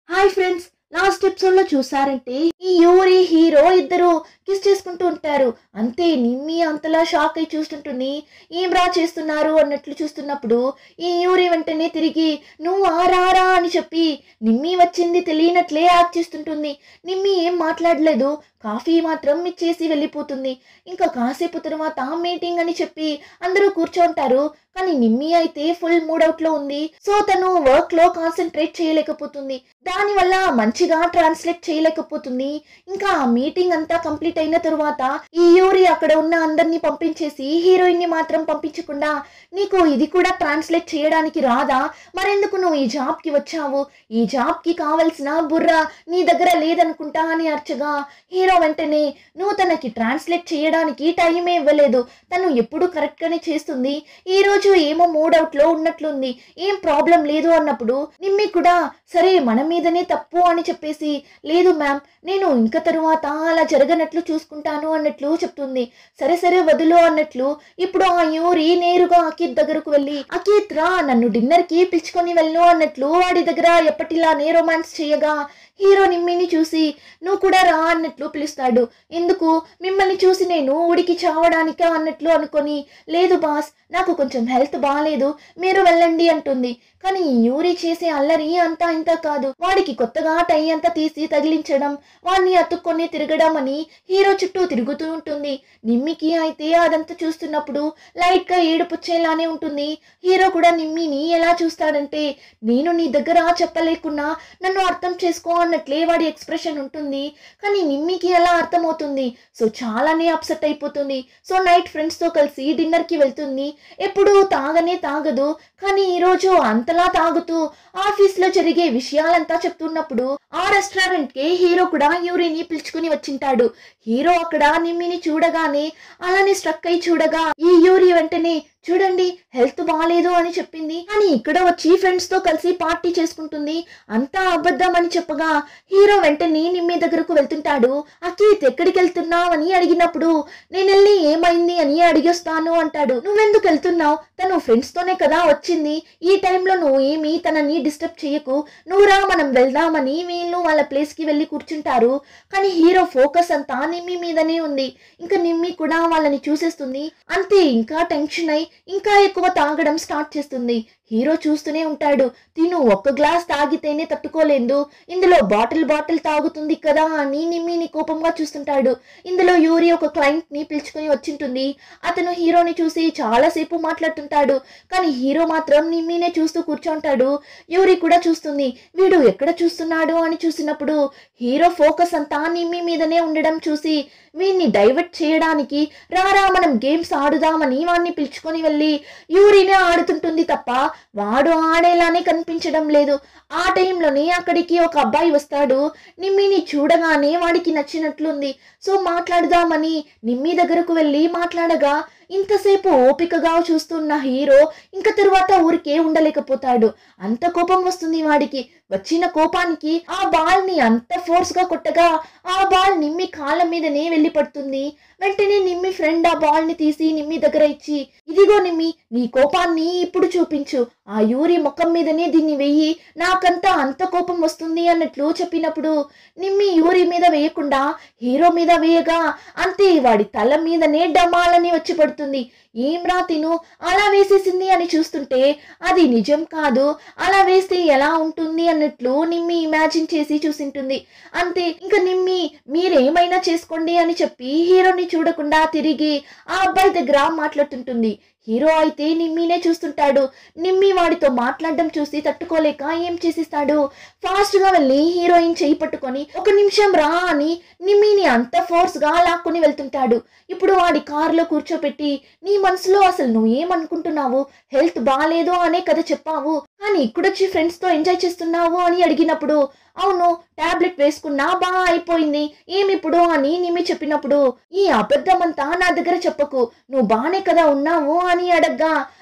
hi friends last episode లో చూసారంటే ఈ యూరి హీరో ఇద్దరు కిస్ చేసుకుంటూ ఉంటారు అంతే నిమ్మి అంతలా షాక్ అయి చూస్తుంటుంది ఏం రా చేస్తున్నారు అన్నట్లు చూస్తున్నప్పుడు ఈ యూరి వెంటనే తిరిగి నువ్వు ఆ రారా అని చెప్పి నిమ్మి వచ్చింది తెలియనట్లే యాక్ట్ చేస్తుంటుంది నిమ్మి ఏం మాట్లాడలేదు కాఫీ మాత్రం ఇచ్చేసి వెళ్ళిపోతుంది ఇంకా కాసేపు తర్వాత మీటింగ్ అని చెప్పి అందరూ కూర్చోంటారు కానీ నిమ్మి అయితే ఫుల్ మూడ్ అవుట్ లో ఉంది సో తను వర్క్ లో కాన్సన్ట్రేట్ చేయలేకపోతుంది దానివల్ల మంచిగా ట్రాన్స్లేట్ చేయలేకపోతుంది ఇంకా ఆ మీటింగ్ అంతా కంప్లీట్ అయిన తరువాత ఈ యూరి అక్కడ ఉన్న అందరినీ పంపించేసి హీరోయిన్ ని మాత్రం పంపించకుండా నీకు ఇది కూడా ట్రాన్స్లేట్ చేయడానికి రాదా మరెందుకు నువ్వు ఈ జాబ్ కి వచ్చావు ఈ జాబ్ కి కావలసిన బుర్ర నీ దగ్గర లేదనుకుంటా అని అర్చగా హీరో వెంటనే నువ్వు తనకి ట్రాన్స్లేట్ చేయడానికి టైమే ఇవ్వలేదు తను ఎప్పుడు కరెక్ట్ గానే చేస్తుంది ఈ రోజు ఏమో మూడ్ అవుట్ లో ఉన్నట్లుంది ఏం ప్రాబ్లం లేదు అన్నప్పుడు నిమ్మి కూడా సరే మన మీదనే తప్పు అని చెప్పేసి లేదు మ్యామ్ నేను ఇంకా తరువాత అలా జరగనట్లు చూసుకుంటాను అన్నట్లు చెప్తుంది సరే సరే వదులు అన్నట్లు ఇప్పుడు ఆ యూరి నేరుగా అకీత్ దగ్గరకు వెళ్ళి అకీత్ రా నన్ను డిన్నర్ కి పిలుచుకొని వెళ్ళు అన్నట్లు వాడి దగ్గర ఎప్పటిలానే రొమాన్స్ చేయగా హీరో నిమ్మిని చూసి నువ్వు కూడా రా అన్నట్లు పిలుస్తాడు ఎందుకు మిమ్మల్ని చూసి నేను ఉడికి చావడానికా అన్నట్లు అనుకొని లేదు బాస్ నాకు కొంచెం హెల్త్ బాగాలేదు మీరు వెళ్ళండి అంటుంది కానీ ఈ యూరి చేసే అల్లరి అంతా ఇంత కాదు వాడికి కొత్తగా టై అంతా తీసి తగిలించడం వాడిని అతుక్కొని తిరగడం అని హీరో చుట్టూ తిరుగుతూ ఉంటుంది నిమ్మికి అయితే అదంతా చూస్తున్నప్పుడు లైట్ గా ఏడుపుచ్చేలానే ఉంటుంది హీరో కూడా నిమ్మిని ఎలా చూస్తాడంటే నేను నీ దగ్గర చెప్పలేకున్నా నన్ను అర్థం చేసుకో అన్నట్లే వాడి ఎక్స్ప్రెషన్ ఉంటుంది కానీ నిమ్మికి ఎలా అర్థమవుతుంది సో చాలానే అప్సెట్ అయిపోతుంది సో నైట్ ఫ్రెండ్స్ తో కలిసి డిన్నర్ కి వెళ్తుంది ఎప్పుడు తాగనే తాగదు కానీ ఈ రోజు అంతలా తాగుతూ ఆఫీస్ లో జరిగే విషయాలంతా చెప్తున్నప్పుడు ఆ రెస్టారెంట్ కి హీరో కూడా యూరిని పిలుచుకుని వచ్చింటాడు హీరో అక్కడ నిమ్మిని చూడగానే అలానే స్ట్రక్ అయి చూడగా ఈ యూరి వెంటనే చూడండి హెల్త్ బాగాలేదు అని చెప్పింది కానీ ఇక్కడ వచ్చి ఫ్రెండ్స్ తో కలిసి పార్టీ చేసుకుంటుంది అంతా అబద్ధం అని చెప్పగా హీరో వెంటనే నిమ్మి దగ్గరకు వెళ్తుంటాడు అకీత్ ఎక్కడికి వెళ్తున్నావు అని అడిగినప్పుడు నేను వెళ్ళి ఏమైంది అని అడిగొస్తాను అంటాడు నువ్వెందుకు వెళ్తున్నావు తను ఫ్రెండ్స్ తోనే కదా వచ్చింది ఈ టైంలో నువ్వు ఏమి తనని డిస్టర్బ్ చేయకు నువ్వు రా మనం వెళ్దామని వీళ్ళు వాళ్ళ ప్లేస్ కి వెళ్ళి కూర్చుంటారు కానీ హీరో ఫోకస్ అంతా నిమ్మి మీదనే ఉంది ఇంకా నిమ్మి కూడా వాళ్ళని చూసేస్తుంది అంతే ఇంకా టెన్షన్ అయి ఇంకా ఎక్కువ తాగడం స్టార్ట్ చేస్తుంది హీరో చూస్తూనే ఉంటాడు తిను ఒక్క గ్లాస్ తాగితేనే తట్టుకోలేదు ఇందులో బాటిల్ బాటిల్ తాగుతుంది కదా అని నిమ్మిని కోపంగా చూస్తుంటాడు ఇందులో యూరి ఒక క్లయింట్ ని పిలుచుకొని వచ్చింటుంది అతను హీరోని చూసి చాలాసేపు మాట్లాడుతుంటాడు కానీ హీరో మాత్రం నిమ్మినే చూస్తూ కూర్చుంటాడు యూరి కూడా చూస్తుంది వీడు ఎక్కడ చూస్తున్నాడు అని చూసినప్పుడు హీరో ఫోకస్ అంతా నిమ్మి మీదనే ఉండడం చూసి వీన్ని డైవర్ట్ చేయడానికి రారా మనం గేమ్స్ ఆడుదామని వాడిని పిలుచుకొని వెళ్ళి యూరినే ఆడుతుంటుంది తప్ప వాడు ఆడేలానే కనిపించడం లేదు ఆ టైంలోనే అక్కడికి ఒక అబ్బాయి వస్తాడు నిమ్మిని చూడగానే వాడికి నచ్చినట్లుంది సో మాట్లాడదామని నిమ్మి దగ్గరకు వెళ్ళి మాట్లాడగా ఇంతసేపు ఓపికగా చూస్తున్న హీరో ఇంకా తరువాత ఊరికే ఉండలేకపోతాడు అంత కోపం వస్తుంది వాడికి వచ్చిన కోపానికి ఆ బాల్ ని అంత ఫోర్స్ గా కొట్టగా ఆ బాల్ నిమ్మి కాళ్ళ మీదనే వెళ్ళి పడుతుంది వెంటనే నిమ్మి ఫ్రెండ్ ఆ బాల్ ని తీసి నిమ్మి దగ్గర ఇచ్చి ఇదిగో నిమ్మి నీ కోపాన్ని ఇప్పుడు చూపించు ఆ యూరి ముఖం మీదనే దీన్ని వెయ్యి నాకంతా అంత కోపం వస్తుంది అన్నట్లు చెప్పినప్పుడు నిమ్మి యూరి మీద వేయకుండా హీరో మీద వేయగా అంతే వాడి తల మీదనే డమాలని వచ్చి పడుతుంది ఏం రా తిను అలా వేసేసింది అని చూస్తుంటే అది నిజం కాదు అలా వేస్తే ఎలా ఉంటుంది అన్నట్లు నిమ్మి ఇమాజిన్ చేసి చూసింటుంది అంతే ఇంకా నిమ్మి మీరేమైనా చేసుకోండి అని చెప్పి హీరోని చూడకుండా తిరిగి ఆ అబ్బాయి దగ్గర మాట్లాడుతుంటుంది హీరో అయితే నిమ్మినే చూస్తుంటాడు నిమ్మి వాడితో మాట్లాడడం చూసి తట్టుకోలేక ఏం చేసిస్తాడు ఫాస్ట్ గా వెళ్ళి హీరోయిన్ చేయి పట్టుకొని ఒక నిమిషం రా అని నిమ్మిని అంత ఫోర్స్ గా లాక్కొని వెళ్తుంటాడు ఇప్పుడు వాడి కారులో కూర్చోపెట్టి నీ మనసులో అసలు నువ్వు ఏమనుకుంటున్నావు హెల్త్ బాగాలేదు అనే కదా చెప్పావు కానీ ఇక్కడొచ్చి ఫ్రెండ్స్ తో ఎంజాయ్ చేస్తున్నావు అని అడిగినప్పుడు అవును టాబ్లెట్ వేసుకున్నా బాగా అయిపోయింది ఏమిప్పుడు అని నిమ్మి చెప్పినప్పుడు ఈ అబద్ధమంతా నా దగ్గర చెప్పకు నువ్వు బానే కదా ఉన్నావు అని అడగ్గా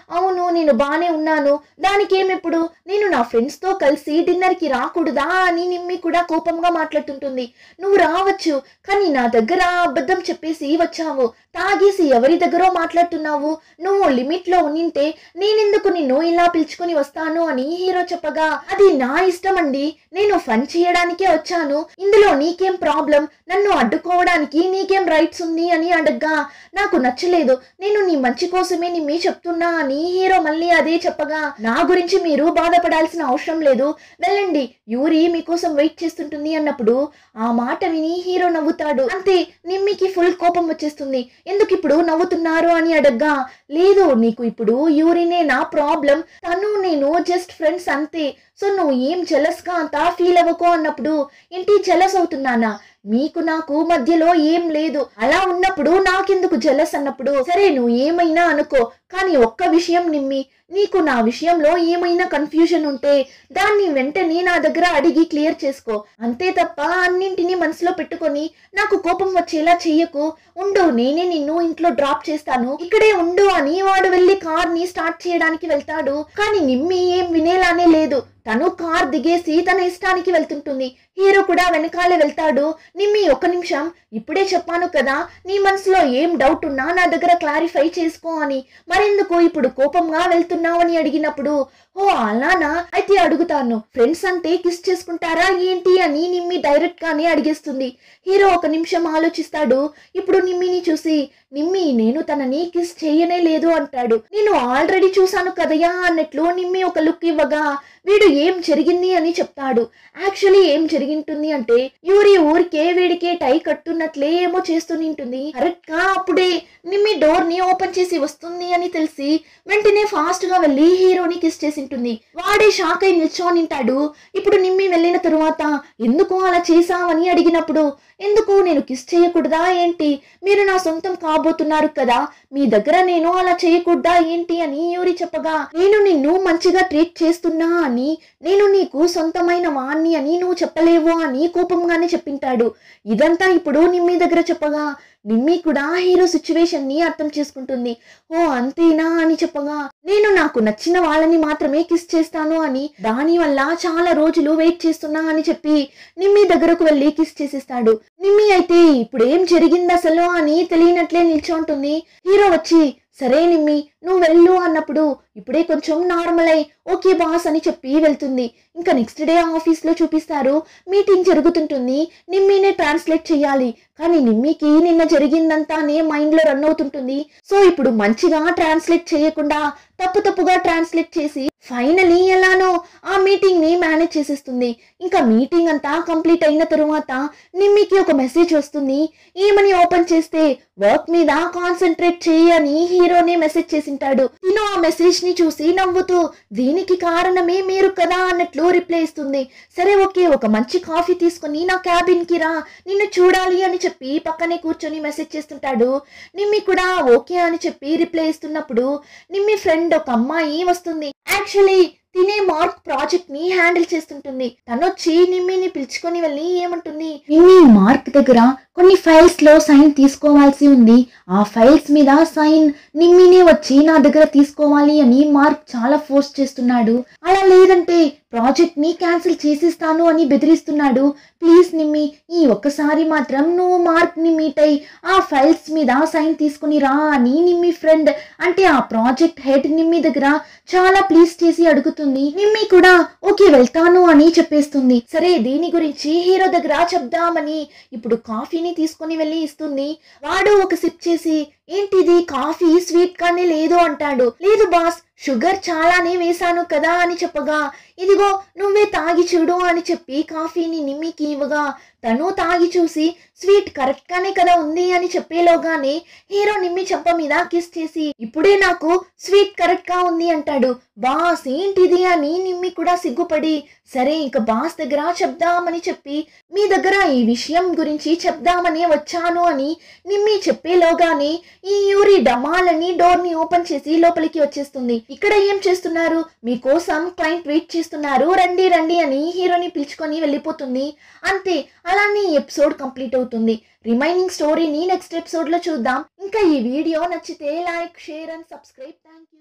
అవును నేను బానే ఉన్నాను దానికేమిప్పుడు నేను నా ఫ్రెండ్స్ తో కలిసి డిన్నర్ కి రాకూడదా అని నిమ్మి కూడా కోపంగా మాట్లాడుతుంటుంది నువ్వు రావచ్చు కానీ నా దగ్గర అబద్ధం చెప్పేసి వచ్చావు తాగేసి ఎవరి దగ్గరో మాట్లాడుతున్నావు నువ్వు లిమిట్ లో ఉన్నింటే నేనెందుకు నిన్ను ఇలా పిలుచుకొని వస్తాను అని హీరో చెప్పగా అది నా ఇష్టం అండి నేను ఫన్ చేయడానికే వచ్చాను ఇందులో నీకేం ప్రాబ్లం నన్ను అడ్డుకోవడానికి నీకేం రైట్స్ ఉంది అని అడగ్గా నాకు నచ్చలేదు నేను నీ మంచి కోసమే నిమ్మి చెప్తున్నా అని హీరో మళ్ళీ అదే చెప్పగా నా గురించి మీరు బాధపడాల్సిన అవసరం లేదు వెళ్ళండి యూరి మీకోసం వెయిట్ చేస్తుంటుంది అన్నప్పుడు ఆ మాట విని హీరో నవ్వుతాడు అంతే నిమ్మికి ఫుల్ కోపం వచ్చేస్తుంది ఎందుకు ఇప్పుడు నవ్వుతున్నారు అని అడగ్గా లేదు నీకు ఇప్పుడు యూరినే నా ప్రాబ్లం తను నేను జస్ట్ ఫ్రెండ్స్ అంతే సో నువ్వు ఏం jealous గా అంతా ఫీల్ అవ్వకో అన్నప్పుడు ఏంటి జెలస్ అవుతున్నానా మీకు నాకు మధ్యలో ఏం లేదు అలా ఉన్నప్పుడు నాకెందుకు జెలస్ అన్నప్పుడు సరే నువ్వు ఏమైనా అనుకో కానీ ఒక్క విషయం నిమ్మి నీకు నా విషయంలో ఏమైనా కన్ఫ్యూజన్ ఉంటే దాన్ని వెంటనే నా దగ్గర అడిగి క్లియర్ చేసుకో అంతే తప్ప అన్నింటినీ మనసులో పెట్టుకొని నాకు కోపం వచ్చేలా చెయ్యకు ఉండు నేనే నిన్ను ఇంట్లో డ్రాప్ చేస్తాను ఇక్కడే ఉండు అని వాడు వెళ్లి కార్ ని స్టార్ట్ చేయడానికి వెళ్తాడు కానీ నిమ్మి ఏం వినేలానే లేదు తను కార్ దిగేసి తన ఇష్టానికి వెళ్తుంటుంది హీరో కూడా వెనకాలే వెళ్తాడు నిమ్మి ఒక్క నిమిషం ఇప్పుడే చెప్పాను కదా నీ మనసులో ఏం డౌట్ ఉన్నా నా దగ్గర క్లారిఫై చేసుకో అని మరెందుకు ఇప్పుడు కోపంగా వెళ్తున్నావు అని అడిగినప్పుడు ఓ అలానా అయితే అడుగుతాను ఫ్రెండ్స్ అంటే కిస్ చేసుకుంటారా ఏంటి అని నిమ్మి డైరెక్ట్ గానే అడిగేస్తుంది హీరో ఒక నిమిషం ఆలోచిస్తాడు ఇప్పుడు నిమ్మిని చూసి నిమ్మి నేను తనని కిస్ చేయనే లేదు అంటాడు నేను ఆల్రెడీ చూశాను కదయా అన్నట్లు నిమ్మి ఒక లుక్ ఇవ్వగా వీడు ఏం జరిగింది అని చెప్తాడు యాక్చువల్లీ ఏం జరిగింటుంది అంటే యూరి ఊరికే వీడికే టై కట్టున్నట్లే ఏమో చేస్తూనింటుంది కరెక్ట్ గా అప్పుడే నిమ్మి డోర్ ని ఓపెన్ చేసి వస్తుంది అని తెలిసి వెంటనే ఫాస్ట్ గా వెళ్ళి హీరోని కిస్ చేసి ఉంటుంది వాడే షాక్ అయి నిల్చోనింటాడు ఇప్పుడు నిమ్మి వెళ్ళిన తరువాత ఎందుకు అలా చేసావని అడిగినప్పుడు ఎందుకు నేను కిస్ చేయకూడదా ఏంటి మీరు నా సొంతం కాబోతున్నారు కదా మీ దగ్గర నేను అలా చేయకూడదా ఏంటి అని యూరి చెప్పగా నేను నిన్ను మంచిగా ట్రీట్ చేస్తున్నా అని నేను నీకు సొంతమైన వాణ్ణి అని నువ్వు చెప్పలేవు అని కోపంగానే చెప్పింటాడు ఇదంతా ఇప్పుడు నిమ్మి దగ్గర చెప్పగా నిమ్మి కూడా హీరో సిచ్యువేషన్ ని అర్థం చేసుకుంటుంది ఓ అంతేనా అని చెప్పగా నేను నాకు నచ్చిన వాళ్ళని మాత్రమే కిస్ చేస్తాను అని దాని వల్ల చాలా రోజులు వెయిట్ చేస్తున్నా అని చెప్పి నిమ్మి దగ్గరకు వెళ్ళి కిస్ చేసేస్తాడు నిమ్మి అయితే ఇప్పుడు ఏం జరిగింది అసలు అని తెలియనట్లే నిల్చోంటుంది హీరో వచ్చి సరే నిమ్మి నువ్వు వెళ్ళు అన్నప్పుడు ఇప్పుడే కొంచెం నార్మల్ అయి ఓకే బాస్ అని చెప్పి వెళ్తుంది ఇంకా నెక్స్ట్ డే ఆఫీస్ లో చూపిస్తారు మీటింగ్ జరుగుతుంటుంది నిమ్మినే ట్రాన్స్లేట్ చేయాలి కానీ నిమ్మికి నిన్న జరిగిందంతానే మైండ్ లో రన్ అవుతుంటుంది సో ఇప్పుడు మంచిగా ట్రాన్స్లేట్ చేయకుండా తప్పు తప్పుగా ట్రాన్స్లేట్ చేసి ఫైనలీ ఎలానో ఆ మీటింగ్ ని మేనేజ్ చేసేస్తుంది ఇంకా మీటింగ్ అంతా కంప్లీట్ అయిన తరువాత నిమ్మికి ఒక మెసేజ్ వస్తుంది ఏమని ఓపెన్ చేస్తే వర్క్ మీద కాన్సన్ట్రేట్ చేయని హీరోనే మెసేజ్ చేసింటాడు తిను ఆ మెసేజ్ ని చూసి నవ్వుతూ దీనికి కారణమే మీరు కదా అన్నట్లు రిప్లై ఇస్తుంది సరే ఓకే ఒక మంచి కాఫీ తీసుకుని నా క్యాబిన్ కి రా నిన్ను చూడాలి అని చెప్పి పక్కనే కూర్చొని మెసేజ్ చేస్తుంటాడు నిమ్మి కూడా ఓకే అని చెప్పి రిప్లై ఇస్తున్నప్పుడు నిమ్మి ఫ్రెండ్ ఒక అమ్మాయి వస్తుంది యాక్చువల్లీ తినే మార్క్ ప్రాజెక్ట్ ని హ్యాండిల్ చేస్తుంటుంది తనొచ్చి నిమ్మిని పిలుచుకొని వెళ్ళి ఏమంటుంది నిమ్మి మార్క్ దగ్గర కొన్ని ఫైల్స్ లో సైన్ తీసుకోవాల్సి ఉంది ఆ ఫైల్స్ మీద సైన్ నిమ్మినే వచ్చి నా దగ్గర తీసుకోవాలి అని మార్క్ చాలా ఫోర్స్ చేస్తున్నాడు అలా లేదంటే ప్రాజెక్ట్ ని క్యాన్సిల్ చేసిస్తాను అని బెదిరిస్తున్నాడు ప్లీజ్ నిమ్మి ఈ ఒక్కసారి మాత్రం నువ్వు మార్క్ ని మీట్ అయి ఆ ఫైల్స్ మీద సైన్ తీసుకుని రా అని నిమ్మి ఫ్రెండ్ అంటే ఆ ప్రాజెక్ట్ హెడ్ నిమ్మి దగ్గర చాలా ప్లీజ్ చేసి అడుగుతుంది నిమ్మి కూడా ఓకే వెళ్తాను అని చెప్పేస్తుంది సరే దీని గురించి హీరో దగ్గర చెప్దామని ఇప్పుడు కాఫీని తీసుకొని వెళ్ళి ఇస్తుంది వాడు ఒక సిప్ చేసి ఏంటిది కాఫీ స్వీట్ గానే లేదు అంటాడు లేదు బాస్ షుగర్ చాలానే వేశాను కదా అని చెప్పగా ఇదిగో నువ్వే తాగి చూడు అని చెప్పి కాఫీని నిమ్మికి ఇవ్వగా తను తాగి చూసి స్వీట్ కరెక్ట్ గానే కదా ఉంది అని చెప్పేలోగానే హీరో నిమ్మి చెంప మీద కిస్ చేసి ఇప్పుడే నాకు స్వీట్ కరెక్ట్ గా ఉంది అంటాడు బాస్ ఏంటిది అని నిమ్మి కూడా సిగ్గుపడి సరే ఇంక బాస్ దగ్గర చెప్దామని చెప్పి మీ దగ్గర ఈ విషయం గురించి చెప్దామని వచ్చాను అని నిమ్మి చెప్పేలోగానే ఈ యూరి డమాలని డోర్ ని ఓపెన్ చేసి లోపలికి వచ్చేస్తుంది ఇక్కడ ఏం చేస్తున్నారు మీకోసం క్లయింట్ వెయిట్ చేస్తున్నారు రండి రండి అని హీరోని పిలుచుకొని వెళ్ళిపోతుంది అంతే అలానే ఈ ఎపిసోడ్ కంప్లీట్ అవుతుంది రిమైనింగ్ స్టోరీని నెక్స్ట్ ఎపిసోడ్ లో చూద్దాం ఇంకా ఈ వీడియో నచ్చితే like share and subscribe thank you